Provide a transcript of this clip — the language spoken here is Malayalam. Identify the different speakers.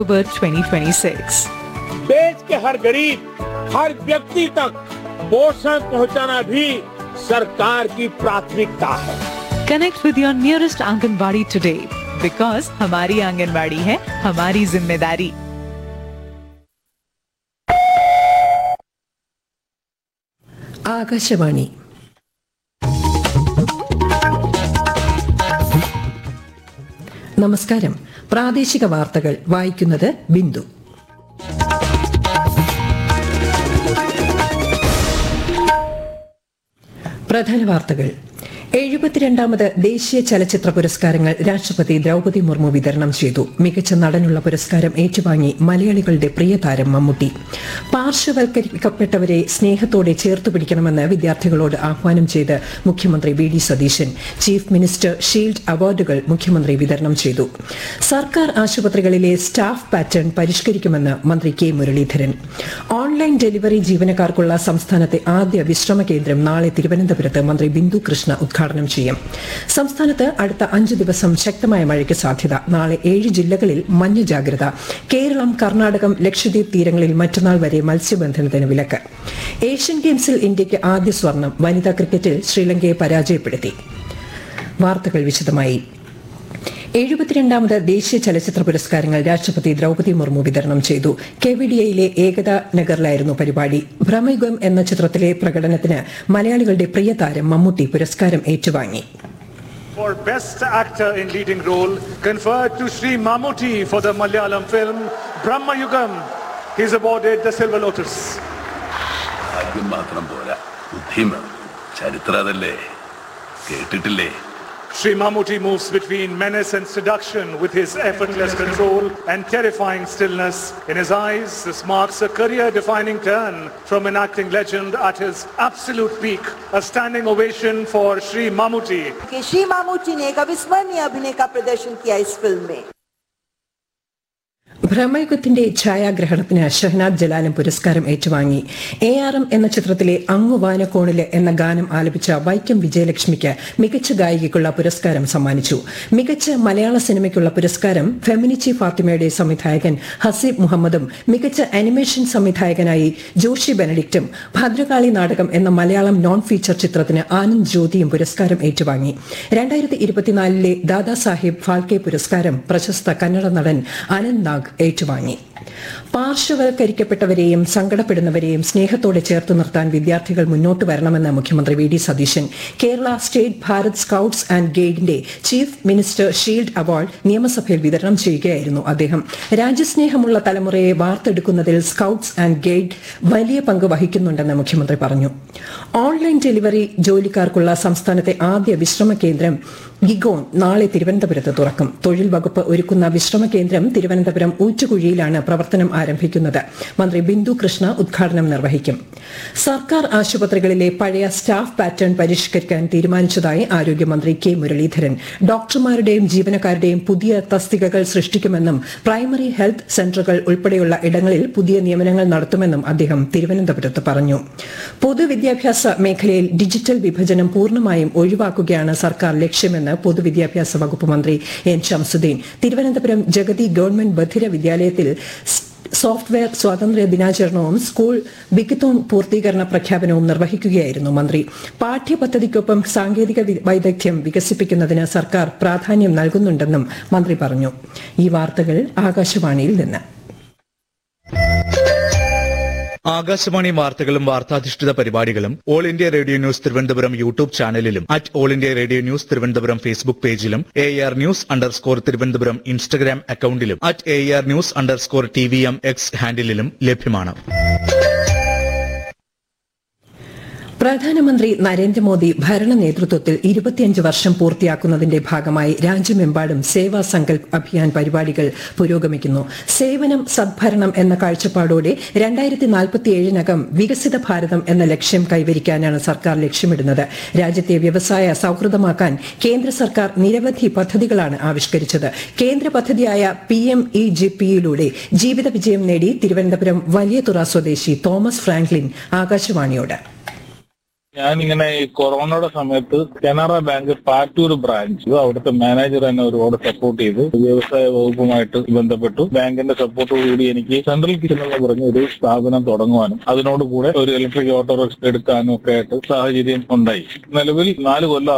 Speaker 1: October 2026.
Speaker 2: देश के हर गरीब हर व्यक्ति तक पोषण पहुंचाना भी सरकार की प्राथमिकता है
Speaker 1: Connect with your nearest Anganwadi today because हमारी आंगनवाड़ी है हमारी जिम्मेदारी
Speaker 3: ആകാശവാണി നമസ്കാരം പ്രാദേശിക വാർത്തകൾ വായിക്കുന്നത് ബിന്ദു പ്രധാന വാർത്തകൾ എഴുപത്തിരണ്ടാമത് ദേശീയ ചലച്ചിത്ര പുരസ്കാരങ്ങൾ രാഷ്ട്രപതി ദ്രൗപദി മുർമു വിതരണം ചെയ്തു മികച്ച നടനുള്ള പുരസ്കാരം ഏറ്റുവാങ്ങി മലയാളികളുടെ പ്രിയ താരം മമ്മൂട്ടി പാർശ്വവൽക്കരിക്കപ്പെട്ടവരെ സ്നേഹത്തോടെ ചേർത്ത് പിടിക്കണമെന്ന് വിദ്യാർത്ഥികളോട് ആഹ്വാനം ചെയ്ത് മുഖ്യമന്ത്രി V D Satheesan chief minister shield അവാർഡുകൾ മുഖ്യമന്ത്രി വിതരണം ചെയ്തു സർക്കാർ ആശുപത്രികളിലെ സ്റ്റാഫ് പാറ്റേൺ പരിഷ്കരിക്കുമെന്ന് മന്ത്രി കെ മുരളീധരൻ ഓൺലൈൻ ഡെലിവറി ജീവനക്കാർക്കുള്ള സംസ്ഥാനത്തെ ആദ്യ വിശ്രമ കേന്ദ്രം നാളെ തിരുവനന്തപുരത്ത് മന്ത്രി ബിന്ദു കൃഷ്ണ ഉദ്ഘാടനം ചെയ്യും സംസ്ഥാനത്ത് അടുത്ത അഞ്ച് ദിവസം ശക്തമായ മഴയ്ക്ക് സാധ്യത നാളെ ഏഴ് ജില്ലകളിൽ മഞ്ഞ ജാഗ്രത കേരളം കർണാടകം ലക്ഷദ്വീപ് തീരങ്ങളിൽ മറ്റന്നാൾ വരെ മത്സ്യബന്ധനത്തിന് വിലക്ക് ഏഷ്യൻ ഗെയിംസിൽ ഇന്ത്യയ്ക്ക് ആദ്യ സ്വർണം വനിതാ ക്രിക്കറ്റിൽ ശ്രീലങ്കയെ പരാജയപ്പെടുത്തി വാർത്തകൾ വിശദമായി എഴുപത്തിരണ്ടാമത് ദേശീയ ചലച്ചിത്ര പുരസ്കാരങ്ങൾ രാഷ്ട്രപതി ദ്രൗപദി മുർമു വിതരണം ചെയ്തു കെവിഡിയയിലെ ഏകതാ നഗറിലായിരുന്നു പരിപാടി ഭ്രമയുഗം എന്ന ചിത്രത്തിലെ പ്രകടനത്തിന് മലയാളികളുടെ പ്രിയ താരം മമ്മൂട്ടി പുരസ്കാരം ഏറ്റുവാങ്ങി
Speaker 4: For Best Actor in Leading Role, conferred to Sri Mammootty for the Malayalam film Brahma Yugam. He's awarded the Silver Lotus.
Speaker 5: ഭാഗ്യം മാത്രം പോരാ ബുദ്ധിയും വേണം ചരിത്രം അതല്ലേ കേട്ടിട്ടില്ലേ
Speaker 4: Sri Mammootty moves between menace and seduction with his effortless control and terrifying stillness. In his eyes, this marks a career-defining turn from an acting legend at his absolute peak. A standing ovation for Sri Mammootty.
Speaker 6: कि श्री मामूटी ने एक अविस्मरणीय अभिनय का प्रदर्शन किया इस फिल्म में
Speaker 3: ഭ്രമയുഗത്തിന്റെ ഛായാഗ്രഹണത്തിന് ഷഹനാദ് ജലാലും പുരസ്കാരം ഏറ്റുവാങ്ങി എ ആർ എം എന്ന ചിത്രത്തിലെ അങ്ങു വാനക്കോണില് എന്ന ഗാനം ആലപിച്ച വൈക്കം വിജയലക്ഷ്മിക്ക് മികച്ച ഗായികയ്ക്കുള്ള പുരസ്കാരം സമ്മാനിച്ചു മികച്ച മലയാള സിനിമയ്ക്കുള്ള പുരസ്കാരം ഫെമിനിച്ചി ഫാത്തിമയുടെ സംവിധായകൻ ഹസീബ് മുഹമ്മദും മികച്ച അനിമേഷൻ സംവിധായകനായി ജോഷി ബെനഡിക്റ്റും ഭദ്രകാളി നാടകം എന്ന മലയാളം നോൺ ഫീച്ചർ ചിത്രത്തിന് ആനന്ദ് ജ്യോതിയും പുരസ്കാരം ഏറ്റുവാങ്ങി രണ്ടായിരത്തി ഇരുപത്തിനാലിലെ ദാദാ സാഹിബ് ഫാൽക്കെ പുരസ്കാരം പ്രശസ്ത കന്നഡ നടൻ അനന്ത് നാഗ് ഏറ്റുവാങ്ങി പാർശ്വവൽക്കരിക്കപ്പെട്ടവരെയും സങ്കടപ്പെടുന്നവരെയും സ്നേഹത്തോടെ ചേർത്ത് നിർത്താൻ വിദ്യാർത്ഥികൾ മുന്നോട്ട് വരണമെന്ന് മുഖ്യമന്ത്രി V D Satheesan Kerala state Bharat scouts and ഗൈഡിന്റെ ചീഫ് മിനിസ്റ്റർ ഷീൽഡ് അവാർഡ് നിയമസഭയിൽ വിതരണം ചെയ്യുകയായിരുന്നു അദ്ദേഹം രാജ്യസ്നേഹമുള്ള തലമുറയെ വാർത്തെടുക്കുന്നതിൽ സ്കൌട്ട്സ് ആൻഡ് ഗൈഡ് വലിയ പങ്ക് വഹിക്കുന്നുണ്ടെന്ന് മുഖ്യമന്ത്രി പറഞ്ഞു ഓൺലൈൻ ഡെലിവറി ജോലിക്കാർക്കുള്ള സംസ്ഥാനത്തെ ആദ്യ വിശ്രമ കേന്ദ്രം ഗിഗോൺ നാളെ തിരുവനന്തപുരത്ത് തുറക്കും തൊഴിൽ വകുപ്പ് ഒരുക്കുന്ന വിശ്രമ കേന്ദ്രം തിരുവനന്തപുരം ഊറ്റുകുഴിയിലാണ് പ്രവർത്തനം ആരംഭിക്കുന്നത് മന്ത്രി ബിന്ദു കൃഷ്ണ ഉദ്ഘാടനം നിർവഹിക്കും സർക്കാർ ആശുപത്രികളിലെ പഴയ സ്റ്റാഫ് പാറ്റേൺ പരിഷ്കരിക്കാൻ തീരുമാനിച്ചതായി ആരോഗ്യമന്ത്രി കെ മുരളീധരൻ ഡോക്ടർമാരുടെയും ജീവനക്കാരുടെയും പുതിയ തസ്തികകൾ സൃഷ്ടിക്കുമെന്നും പ്രൈമറി ഹെൽത്ത് സെന്ററുകൾ ഉൾപ്പെടെയുള്ള ഇടങ്ങളിൽ പുതിയ നിയമനങ്ങൾ നടത്തുമെന്നും അദ്ദേഹം തിരുവനന്തപുരത്ത് പറഞ്ഞു പൊതുവിദ്യാഭ്യാസ മേഖലയിൽ ഡിജിറ്റൽ വിഭജനം പൂർണ്ണമായും ഒഴിവാക്കുകയാണ് സർക്കാർ ലക്ഷ്യമെന്ന് പൊതുവിദ്യാഭ്യാസ വകുപ്പ് മന്ത്രി എൻ ഷംസുദ്ദീൻ തിരുവനന്തപുരം ജഗതി ഗവൺമെന്റ് ബധിര വിദ്യാലയത്തിൽ സ് സോഫ്റ്റ്വെയർ സ്വാതന്ത്ര്യ ദിനാചരണവും സ്കൂൾ വിക്കത്തോൺ പൂർത്തീകരണ പ്രഖ്യാപനവും നിർവഹിക്കുകയായിരുന്നു മന്ത്രി പാഠ്യപദ്ധതിക്കൊപ്പം സാങ്കേതിക വി- വൈദഗ്ധ്യം വികസിപ്പിക്കുന്നതിന് സർക്കാർ പ്രാധാന്യം നൽകുന്നുണ്ടെന്നും മന്ത്രി പറഞ്ഞു ഈ വാർത്തകൾ ആകാശവാണിയിൽ നിന്ന്
Speaker 7: ആകാശവാണി വാർത്തകളും വാർത്താധിഷ്ഠിത പരിപാടികളും all India radio news Thiruvananthapuram YouTube ചാനലിലും at all India radio news Thiruvananthapuram Facebook പേജിലും A R news underscore Thiruvananthapuram Instagram അക്കൌണ്ടിലും at A R news underscore T V M X ഹാൻഡിലും ലഭ്യമാണ്
Speaker 3: പ്രധാനമന്ത്രി നരേന്ദ്രമോദി ഭരണ നേതൃത്വത്തിൽ ഇരുപത്തിയഞ്ച് വർഷം പൂർത്തിയാക്കുന്നതിന്റെ ഭാഗമായി രാജ്യമെമ്പാടും സേവാ സങ്കൽപ് അഭിയാൻ പരിപാടികൾ പുരോഗമിക്കുന്നു സേവനം സദ്ഭരണം എന്ന കാഴ്ചപ്പാടോടെ രണ്ടായിരത്തി നാൽപ്പത്തിയേഴിനകം വികസിത ഭാരതം എന്ന ലക്ഷ്യം കൈവരിക്കാനാണ് സർക്കാർ ലക്ഷ്യമിടുന്നത് രാജ്യത്തെ വ്യവസായ സൌഹൃദമാക്കാൻ കേന്ദ്ര സർക്കാർ നിരവധി പദ്ധതികളാണ് ആവിഷ്കരിച്ചത് കേന്ദ്ര പദ്ധതിയായ പി എം ഇ ജി പിയിലൂടെ ജീവിത വിജയം നേടി തിരുവനന്തപുരം വലിയതുറ സ്വദേശി തോമസ് ഫ്രാങ്ക്ലിൻ ആകാശവാണിയോട്
Speaker 8: ഞാനിങ്ങനെ ഈ കൊറോണയുടെ സമയത്ത് കനറ ബാങ്ക് പാറ്റൂർ ബ്രാഞ്ച് അവിടുത്തെ മാനേജർ എന്നെ ഒരുപാട് സപ്പോർട്ട് ചെയ്തു വ്യവസായ വകുപ്പുമായിട്ട് ബന്ധപ്പെട്ടു ബാങ്കിന്റെ സപ്പോർട്ടോടുകൂടി എനിക്ക് സെൻട്രൽ കിച്ചൺ എന്ന് പറഞ്ഞ ഒരു സ്ഥാപനം തുടങ്ങുവാനും അതിനോട് കൂടെ ഒരു ഇലക്ട്രിക് ഓട്ടോറിക്ഷ എടുക്കാനും ഒക്കെ ആയിട്ട് സാഹചര്യം ഉണ്ടായി നിലവിൽ നാല് കൊല്ലം